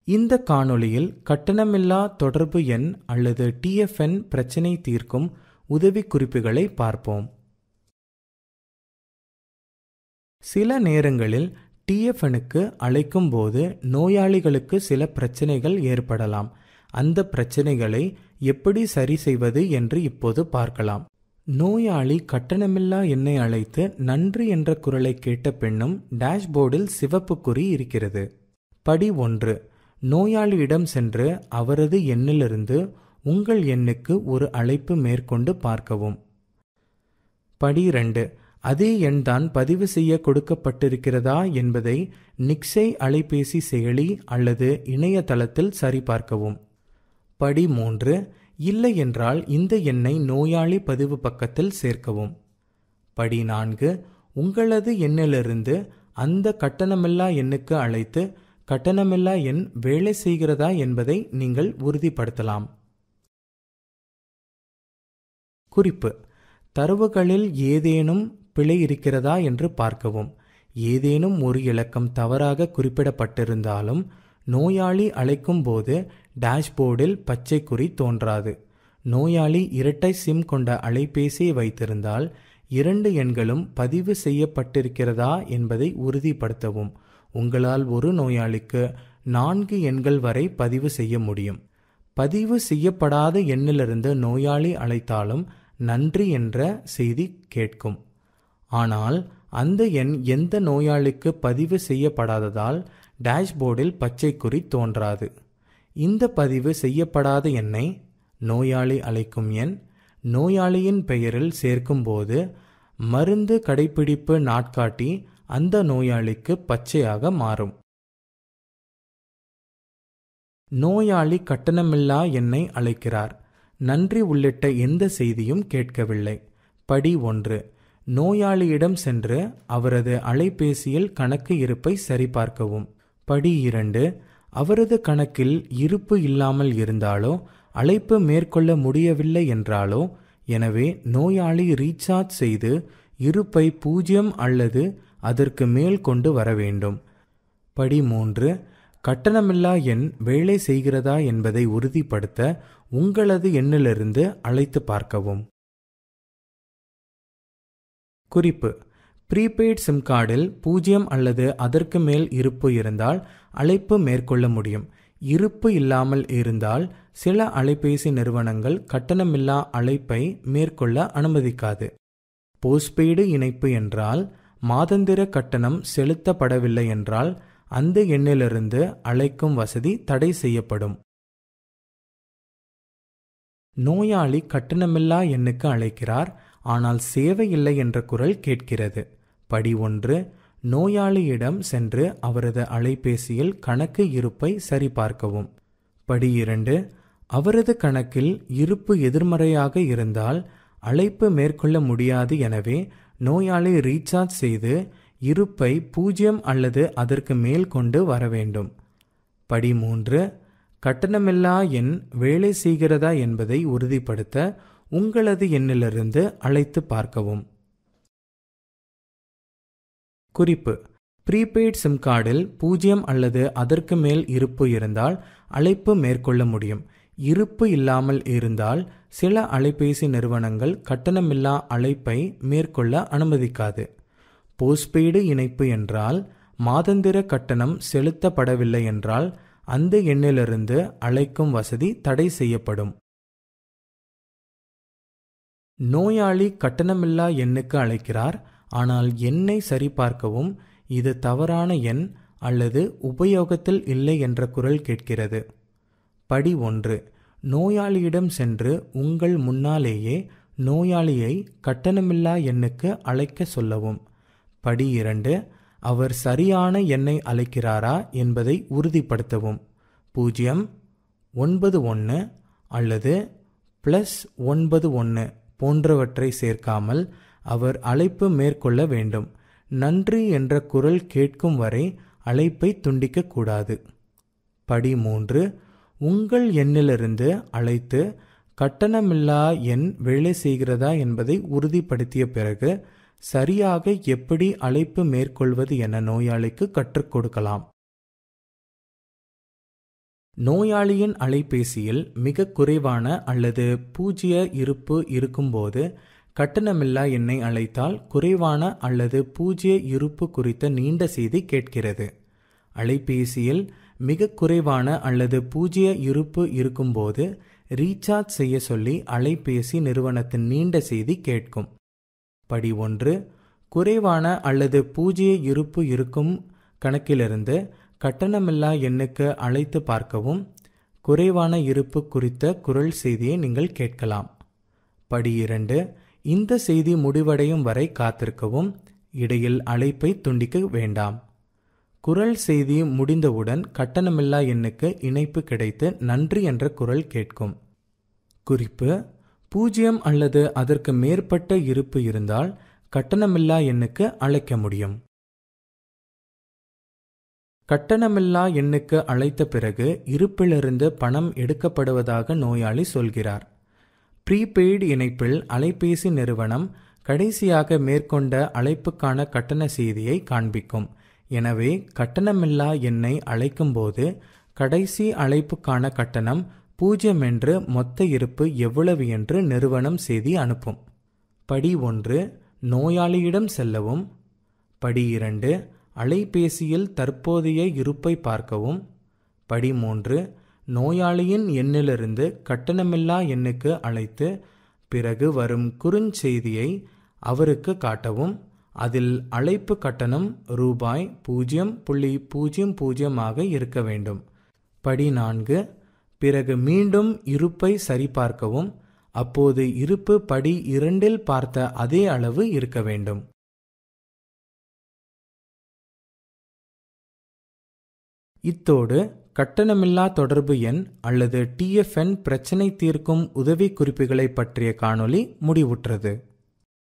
இந்த காணொளியில் கட்டணமில்லா தொடர்பு எண் அல்லது டிஎஃப்என் பிரச்சினை தீர்க்கும் உதவிக்குறிப்புகளை பார்ப்போம் சில நேரங்களில் டிஎஃப்எனுக்கு அழைக்கும் போது நோயாளிகளுக்கு சில பிரச்சனைகள் ஏற்படலாம் அந்த பிரச்சனைகளை எப்படி சரி செய்வது என்று இப்போது பார்க்கலாம் நோயாளி கட்டணமில்லா எண்ணை அழைத்து நன்றி என்ற குரலை கேட்ட பின்னும் டேஷ்போர்டில் சிவப்பு குறி இருக்கிறது படி ஒன்று நோயாளியிடம் சென்று அவரது எண்ணிலிருந்து உங்கள் எண்ணுக்கு ஒரு அழைப்பு மேற்கொண்டு பார்க்கவும் படி இரண்டு அதே எண்தான் பதிவு செய்ய கொடுக்கப்பட்டிருக்கிறதா என்பதை நிக்ஸை அலைபேசி செயலி அல்லது இணையதளத்தில் சரிபார்க்கவும் படி மூன்று இல்லை என்றால் இந்த எண்ணை நோயாளி பதிவு பக்கத்தில் சேர்க்கவும் படி நான்கு உங்களது எண்ணிலிருந்து அந்த கட்டணமில்லா எண்ணுக்கு அழைத்து கட்டணமில்லா எண் வேலை செய்கிறதா என்பதை நீங்கள் உறுதிப்படுத்தலாம் குறிப்பு தரவுகளில் ஏதேனும் பிழை இருக்கிறதா என்று பார்க்கவும் ஏதேனும் ஒரு இலக்கம் தவறாக குறிப்பிடப்பட்டிருந்தாலும் நோயாளி அழைக்கும் போது டேஷ்போர்டில் பச்சை குறி தோன்றாது நோயாளி இரட்டை சிம் கொண்ட அலைபேசியை வைத்திருந்தால் இரண்டு எண்களும் பதிவு செய்யப்பட்டிருக்கிறதா என்பதை உறுதிப்படுத்தவும் உங்களால் ஒரு நோயாளிக்கு நான்கு எண்கள் வரை பதிவு செய்ய முடியும் பதிவு செய்யப்படாத எண்ணிலிருந்து நோயாளி அழைத்தாலும் நன்றி என்ற செய்தி கேட்கும் ஆனால் அந்த எண் எந்த நோயாளிக்கு பதிவு செய்யப்படாததால் டேஷ்போர்டில் பச்சை குறி தோன்றாது இந்த பதிவு செய்யப்படாத எண்ணை நோயாளி அழைக்கும் எண் நோயாளியின் பெயரில் சேர்க்கும்போது மருந்து கடைபிடிப்பு நாட்காட்டி அந்த நோயாளிக்கு பச்சையாக மாறும் நோயாளி கட்டணமில்லா எண்ணை அழைக்கிறார் நன்றி உள்ளிட்ட எந்த செய்தியும் கேட்கவில்லை படி ஒன்று நோயாளியிடம் சென்று அவரது அலைபேசியில் கணக்கு இருப்பை சரிபார்க்கவும் படி இரண்டு அவரது கணக்கில் இருப்பு இல்லாமல் இருந்தாலோ அழைப்பு மேற்கொள்ள முடியவில்லை என்றாலோ எனவே நோயாளி ரீசார்ஜ் செய்து இருப்பை பூஜ்ஜியம் அல்லது அதற்கு மேல் கொண்டு வர வேண்டும் படி மூன்று கட்டணமில்லா எண் வேலை செய்கிறதா என்பதை உறுதிப்படுத்த உங்களது எண்ணிலிருந்து அழைத்து பார்க்கவும் குறிப்பு ப்ரீபெய்ட் சிம் கார்டில் பூஜ்ஜியம் அல்லது அதற்கு மேல் இருப்பு இருந்தால் அழைப்பு மேற்கொள்ள முடியும் இருப்பு இல்லாமல் இருந்தால் சில அலைபேசி நிறுவனங்கள் கட்டணமில்லா அழைப்பை மேற்கொள்ள அனுமதிக்காது போஸ்ட்பெய்டு இணைப்பு என்றால் மாதந்திர கட்டணம் செலுத்தப்படவில்லை என்றால் அந்த எண்ணிலிருந்து அழைக்கும் வசதி தடை செய்யப்படும் நோயாளி கட்டணமில்லா எண்ணுக்கு அழைக்கிறார் ஆனால் சேவை இல்லை என்ற குரல் கேட்கிறது படி ஒன்று நோயாளியிடம் சென்று அவரது அலைபேசியில் கணக்கு இருப்பை சரிபார்க்கவும் படி இரண்டு அவரது கணக்கில் இருப்பு எதிர்மறையாக இருந்தால் அழைப்பு மேற்கொள்ள முடியாது எனவே நோயாளி ரீசார்ஜ் செய்து இருப்பை பூஜ்ஜியம் அல்லது அதற்கு மேல் கொண்டு வர வேண்டும் படி மூன்று கட்டணமில்லா எண் வேலை செய்கிறதா என்பதை உறுதிப்படுத்த உங்களது எண்ணிலிருந்து அழைத்து பார்க்கவும் குறிப்பு ப்ரீபெய்ட் சிம் கார்டில் பூஜ்ஜியம் அல்லது அதற்கு மேல் இருப்பு இருந்தால் அழைப்பு மேற்கொள்ள முடியும் இருப்பு இல்லாமல் இருந்தால் சில அலைபேசி நிறுவனங்கள் கட்டணமில்லா அழைப்பை மேற்கொள்ள அனுமதிக்காது போஸ்ட்பெய்டு இணைப்பு என்றால் மாதந்திர கட்டணம் செலுத்தப்படவில்லை என்றால் அந்த எண்ணிலிருந்து அழைக்கும் வசதி தடை செய்யப்படும் நோயாளி கட்டணமில்லா எண்ணுக்கு அழைக்கிறார் ஆனால் எண்ணை சரிபார்க்கவும் இது தவறான எண் அல்லது உபயோகத்தில் இல்லை என்ற குரல் கேட்கிறது படி ஒன்று நோயாளியிடம் சென்று உங்கள் முன்னாலேயே நோயாளியை கட்டணமில்லா எண்ணுக்கு அழைக்க சொல்லவும் படி இரண்டு அவர் சரியான எண்ணை அழைக்கிறாரா என்பதை உறுதிப்படுத்தவும் பூஜ்ஜியம் ஒன்பது ஒன்று அல்லது ப்ளஸ் ஒன்பது ஒன்று போன்றவற்றை சேர்க்காமல் அவர் அழைப்பு மேற்கொள்ள வேண்டும் நன்றி என்ற குரல் கேட்கும் வரை அழைப்பை துண்டிக்கக்கூடாது படி மூன்று உங்கள் எண்ணிலிருந்து அழைத்து கட்டணமில்லா எண் வேலை செய்கிறதா என்பதை உறுதிப்படுத்திய பிறகு சரியாக எப்படி அழைப்பு மேற்கொள்வது என நோயாளிக்கு கற்றுக் கொடுக்கலாம் நோயாளியின் அலைபேசியில் மிக குறைவான அல்லது பூஜ்ய இருப்பு இருக்கும்போது கட்டணமில்லா எண்ணை அழைத்தால் குறைவான அல்லது பூஜ்ய இருப்பு குறித்த நீண்ட செய்தி கேட்கிறது அலைபேசியில் மிக குறைவான அல்லது பூஜ்ய இருப்பு இருக்கும்போது ரீசார்ஜ் செய்ய சொல்லி அலைபேசி நிறுவனத்தின் நீண்ட செய்தி கேட்கும் படி ஒன்று குறைவான அல்லது பூஜ்ய இருப்பு இருக்கும் கணக்கிலிருந்து கட்டணமில்லா எண்ணுக்கு அழைத்து பார்க்கவும் குறைவான இருப்பு குறித்த குரல் செய்தியை நீங்கள் கேட்கலாம் படி இரண்டு இந்த செய்தி முடிவடையும் வரை காத்திருக்கவும் இடையில் அழைப்பை துண்டிக்க வேண்டாம் குரல் செய்தி முடிந்தவுடன் கட்டணமில்லா எண்ணுக்கு இணைப்பு கிடைத்து நன்றி என்ற குரல் கேட்கும் குறிப்பு பூஜ்ஜியம் அல்லது அதற்கு மேற்பட்ட இருப்பு இருந்தால் கட்டணமில்லா எண்ணுக்கு அழைக்க முடியும் கட்டணமில்லா எண்ணுக்கு அழைத்த பிறகு இருப்பிலிருந்து பணம் எடுக்கப்படுவதாக நோயாளி சொல்கிறார் ப்ரீபெய்டு இணைப்பில் அலைபேசி நிறுவனம் கடைசியாக மேற்கொண்ட அழைப்புக்கான கட்டண செய்தியை காண்பிக்கும் எனவே கட்டணமில்லா எண்ணை அழைக்கும்போது கடைசி அழைப்புக்கான கட்டணம் பூஜ்ஜியம் என்று மொத்த இருப்பு எவ்வளவு என்று நிறுவனம் செய்தி அனுப்பும் படி ஒன்று நோயாளியிடம் செல்லவும் படி இரண்டு அலைபேசியில் தற்போதைய இருப்பை பார்க்கவும் படி மூன்று நோயாளியின் எண்ணிலிருந்து கட்டணமில்லா எண்ணுக்கு அழைத்து பிறகு வரும் குறுஞ்செய்தியை அவருக்கு காட்டவும் அதில் அழைப்பு கட்டணம் ரூபாய் பூஜ்ஜியம் புள்ளி பூஜ்ஜியம் பூஜ்ஜியமாக இருக்க வேண்டும் படி நான்கு பிறகு மீண்டும் இருப்பை சரிபார்க்கவும் அப்போது இருப்பு படி இரண்டில் பார்த்த அதே அளவு இருக்க வேண்டும் இத்தோடு கட்டணமில்லா தொடர்பு எண் அல்லது டிஎஃப்என் பிரச்சினை தீர்க்கும் உதவி குறிப்புகளை பற்றிய காணொளி முடிவுற்றது